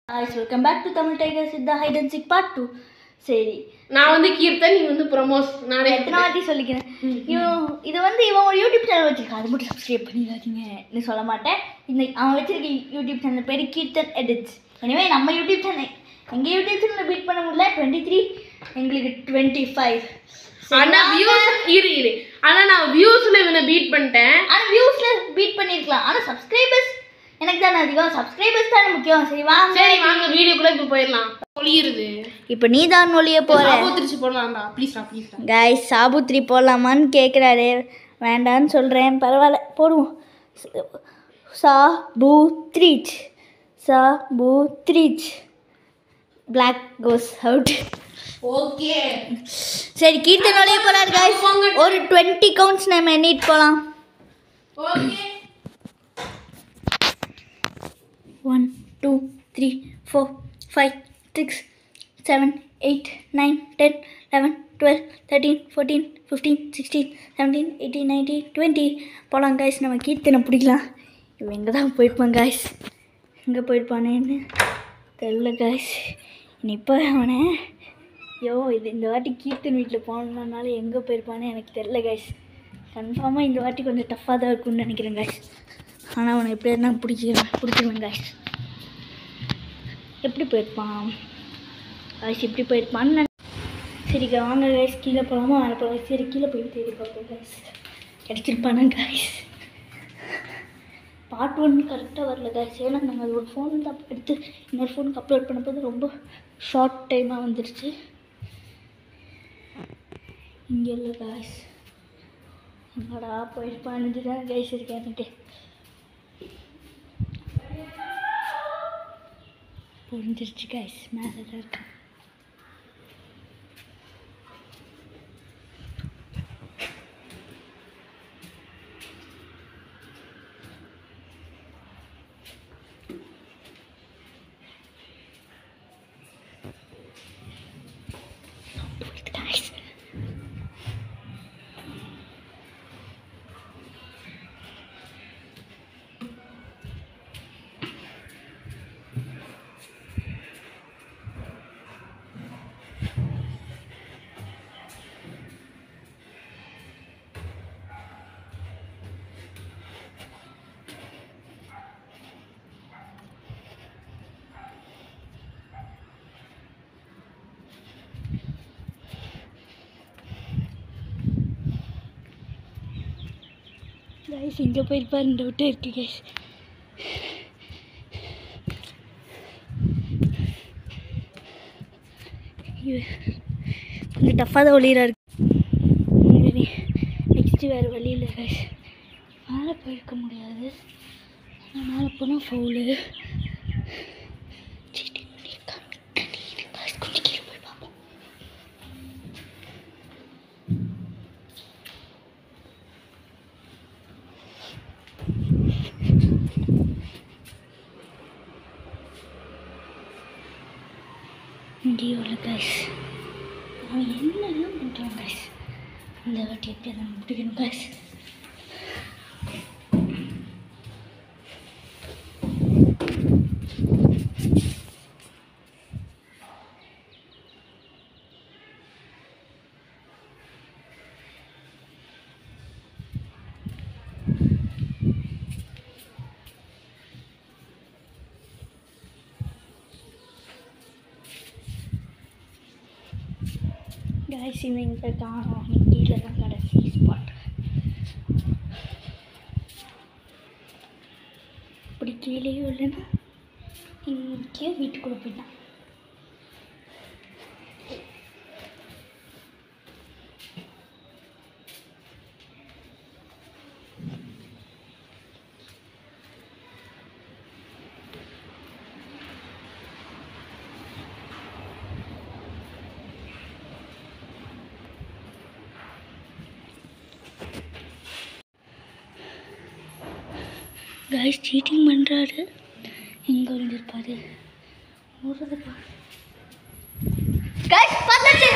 guys welcome back to Tamil tiger Siddha hide and seek part two சரி நான் வந்து கீர்த்தன் நீ வந்து ப்ரமோஸ் நானே எத்தனை வாட்டி சொல்லிக்கிறேன் இவன் இது வந்து இவன் ஒரு யூடியூப் சேனல் வச்சிருக்கான் அது மட்டும் சப்ஸ்கிரைப் பண்ணிடாதீங்கன்னு சொல்ல மாட்டேன் இந்த அவன் வச்சிருக்க யூடியூப் சேனல் பேர் கீர்த்தன் எடிட்ஸ் எனவே நம்ம யூடியூப் சேனல் எங்கள் யூடியூப் சேனலில் பீட் பண்ண முடியல டுவெண்ட்டி த்ரீ எங்களுக்கு டுவெண்ட்டி ஃபைவ் ஆனா வியூஸ் இரு இரு ஆனா நான் வியூஸ்ல இவனை பீட் பண்ணிட்டேன் ஆனால் வியூஸில் பீட் பண்ணியிருக்கலாம் ஆனால் சப்ஸ்கிரைபர்ஸ் எனக்கு தானே அதிகம் சப்ஸ்கிரைபர்ஸ் தானே முக்கியம் சரி வாங்க சரி வாங்க வீடியோக்குள்ள இப்போ போயிடலாம் ஒளியிருது இப்போ நீ தான் நொழிய போகிற திருச்சி போடலாம்டா ப்ளீஸ்டா ப்ளீஸ்டா காய்ஸ் சாபுத்ரி போடலாமான்னு கேட்குறாரு வேண்டான்னு சொல்கிறேன் பரவாயில்ல போடுவோம் சா பூ த்ரீச் சா பூ த்ரீச் பிளாக் கோஸ் அவுட் ஓகே சரி கீர்த்தன் நொழிய போகிறாரு காய்ஸ் ஒரு டுவெண்ட்டி கவுண்ட்ஸ் நம்ம எண்ணிட்டு போகலாம் okay one two three four five six seven eight nine ten eleven twelve thirteen fourteen fifteen sixteen seventeen eighteen nineteen twenty போகலாம் காய்ஸ் நம்ம கீர்த்தனை பிடிக்கலாம் இவன் எங்கே தான் போயிருப்பான் காய்ஸ் எங்கே போயிருப்பானேன்னு தெரில காய்ஸ் இனி இப்போ அவனை யோ இது இந்த வாட்டி கீர்த்தன் வீட்டில் போனதுனால எங்கே போயிருப்பானே எனக்கு தெரில காய்ஸ் கன்ஃபார்மாக இந்த வாட்டி கொஞ்சம் டஃப்பாக தான் இருக்கும்னு நினைக்கிறேன் காய்ஸ் ஆனால் அவனை எப்படி இருந்தால் பிடிச்சிருவேன் பிடிச்சிருவேன் காய்ஸ் எப்படி போயிருப்பான் காய்ஸ் எப்படி போயிருப்பான்னு நான் சரி வாங்க காய்ஸ் கீழே போகலாமா மேலே போகலாம் சரி கீழே போய் தேடி பார்ப்போம் காய்ஸ் கிடச்சிருப்பானா காய்ஸ் பார்ட் ஒன் கரெக்டாக வரல காய்ஸ் ஏன்னா நாங்கள் அது ஒரு ஃபோன் தான் எடுத்து இன்னொரு ஃபோனுக்கு அப்லோட் பண்ணும்போது ரொம்ப ஷார்ட் டைமாக வந்துருச்சு இங்கே இல்லை காய்ஸ் என்னடா போயிருப்பான்னு தான் காய்ஸ் இருக்கேன்ட்டு புரிஞ்சிருச்சு கைஸ் மேலே தான் இருக்கு Guys. கைஸ் இங்கே போயிருப்பாரு டவுட்டே இருக்கு கைஸ் கொஞ்சம் டஃப்பாக தான் ஒளிரா இருக்கு நெக்ஸ்ட்டு வேறு வழி இல்லை கைஸ் மேலே போயிருக்க முடியாது ஆனா மேலே போனால் ஃபவுலு சீட்டிங் பண்ணியிருக்காங்க guys, கொஞ்சம் கீழே போய் பார்ப்போம் இங்கேயும் இல்லை கைஸ் அவன் என்னெல்லாம் பண்ணுறான் கைஸ் இந்த வாட்டி எப்படி அதை முடிக்கணும் கைஸ் கைஸ் இவன் இங்கே காணும் கீழே தான் கடைசி ஸ்பாட் இப்படி கீழேயும் இல்லைன்னா இங்கே வீட்டுக்குள்ளே போயிட்டான் கைஸ் சீட்டிங் பண்ணுறாரு எங்கே விழுந்திருப்பாரு ஓடுறது பாரு கைஸ் பார்த்தாச்சு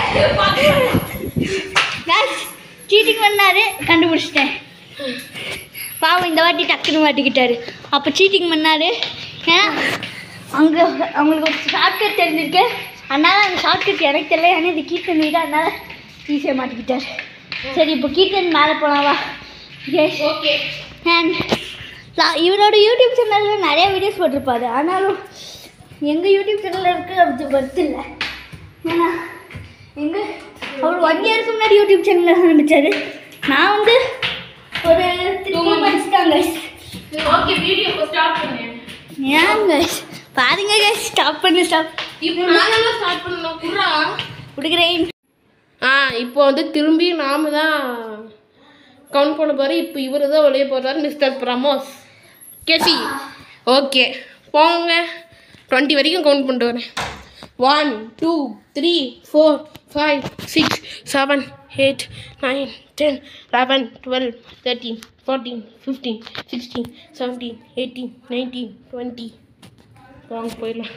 கைஸ் சீட்டிங் பண்ணாரு கண்டுபிடிச்சிட்டேன் பாவம் இந்த வாட்டி டக்குன்னு மாட்டிக்கிட்டாரு அப்போ சீட்டிங் பண்ணாரு ஏன்னா அங்கே அவங்களுக்கு ஒரு ஷார்ட்கட் தெரிஞ்சிருக்கு அதனால அந்த ஷார்ட்கட் எனக்கு தெரியல ஏன்னா இது கீர்த்தன் வீடு அதனால ஈஸியாக மாட்டிக்கிட்டார் சரி இப்போ கீர்த்தன் மேலே போகலாவா ஓகே அண்ட் இவரோட யூடியூப் சேனலில் நிறைய வீடியோஸ் போட்டிருப்பாரு ஆனாலும் எங்கள் யூடியூப் சேனலில் இருக்க அது ஒர்த்து இல்லை ஏன்னா எங்கள் அவர் ஒன் இயருக்கு முன்னாடி யூடியூப் சேனலில் ஆரம்பித்தார் நான் வந்து ஒரு த்ரீ மந்த்ஸ் தான் கைஸ் ஓகே வீடியோ இப்போ ஸ்டார்ட் பண்ணேன் ஏன் கைஸ் பாருங்க கைஸ் ஸ்டாப் பண்ணு ஸ்டாப் இப்போ நாங்களாம் ஸ்டார்ட் பண்ணலாம் குர்ரா கொடுக்குறேன் ஆ இப்போ வந்து திரும்பி நாம தான் கவுண்ட் பண்ண போகிறோம் இப்போ இவர் தான் வெளியே போகிறாரு மிஸ்டர் பிரமோஸ் கேசி ஓகே போங்க டுவெண்ட்டி வரைக்கும் கவுண்ட் பண்ணிட்டு வரேன் one two three four five six seven eight nine ten eleven twelve thirteen fourteen fifteen sixteen seventeen eighteen nineteen twenty வாங்க போயிடலாம்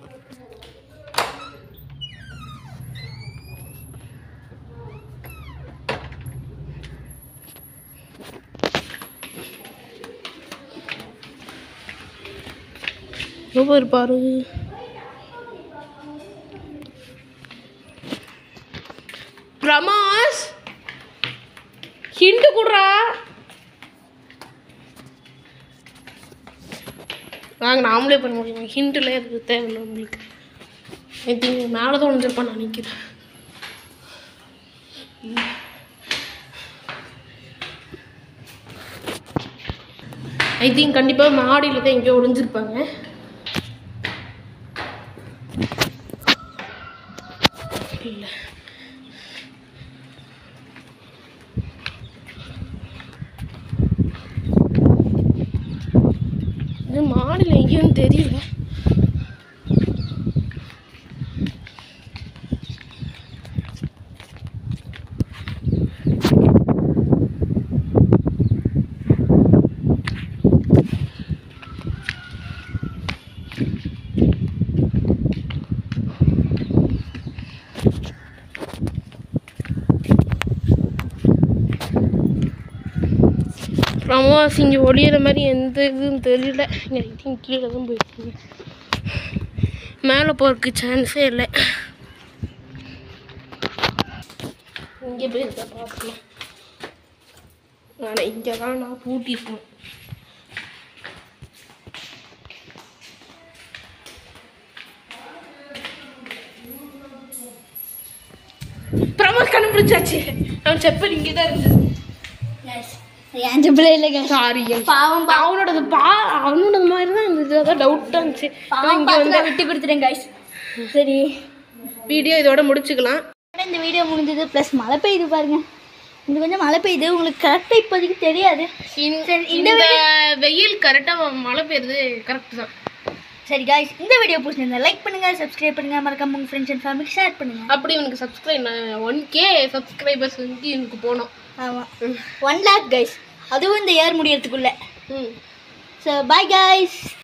எவ்வளோ இருப்பாரு பிரமாஸ் ஹிண்ட் குடுறா வாங்க நாமளே பண்ண முடியும் ஹிண்ட்டில் எதுக்கு தேவையில்லை உங்களுக்கு ஐ திங்க் மேலே தான் வந்துருப்பான்னு நான் நினைக்கிறேன் ஐ திங்க் கண்டிப்பாக மாடியில் தான் எங்கேயோ ஒளிஞ்சிருப்பாங்க இல்லை இது மாடியில் எங்கேயும் தெரியல பிரமோஸ் இங்கே ஒளியிற மாதிரி எந்த இதுவும் தெரியல இங்கே ஐ திங்க் கீழே தான் போயிருக்கீங்க மேலே போகிறதுக்கு சான்ஸே இல்லை இங்கே போய் இருக்கா பார்க்கலாம் ஆனால் இங்கே தான் நான் பூட்டியிருக்கேன் பிரமோஸ் கண்டுபிடிச்சாச்சு அவன் செப்பல் இங்கே தான் இருந்தது ஏன் ஜப்பில் இல்லை கைஸ் சாரி பாவம் பா- அவனோடது பா அவனோடது மாதிரி தான் இருந்தது அதான் டவுட்டாக இருந்துச்சு பாவம் இங்கே பார்த்து வந்து நான் விட்டு கொடுத்துட்டேன் கைஸ் சரி வீடியோ இதோட முடிச்சுக்கலாம் இதோட இந்த வீடியோ முடிஞ்சது ப்ளஸ் மழை பெய்யுது பாருங்க இது கொஞ்சம் மழை பெய்யுது உங்களுக்கு கரெக்டாக இப்போதைக்கு தெரியாது சரி, இந்த இந்த வெயில் கரெக்டாக மழை பெய்யுறது கரெக்ட் தான் சரி காய்ஸ் இந்த வீடியோ பிடிச்சிருந்தா லைக் பண்ணுங்க சப்ஸ்கிரைப் பண்ணுங்க மறக்காம உங்க ஃப்ரெண்ட்ஸ் அண்ட் ஃபேமிலிக்கு ஷேர் பண்ணுங்க அப்படி எனக்கு சப்ஸ்கிரைப் ஒன் கே சப்ஸ்கிரைபர்ஸ் வந்து எனக்கு போகணும் ஆமாம் ஒன் லேக் கைஸ் அதுவும் இந்த இயர் முடியறதுக்குள்ள ம் ஸோ பாய் காய்ஸ்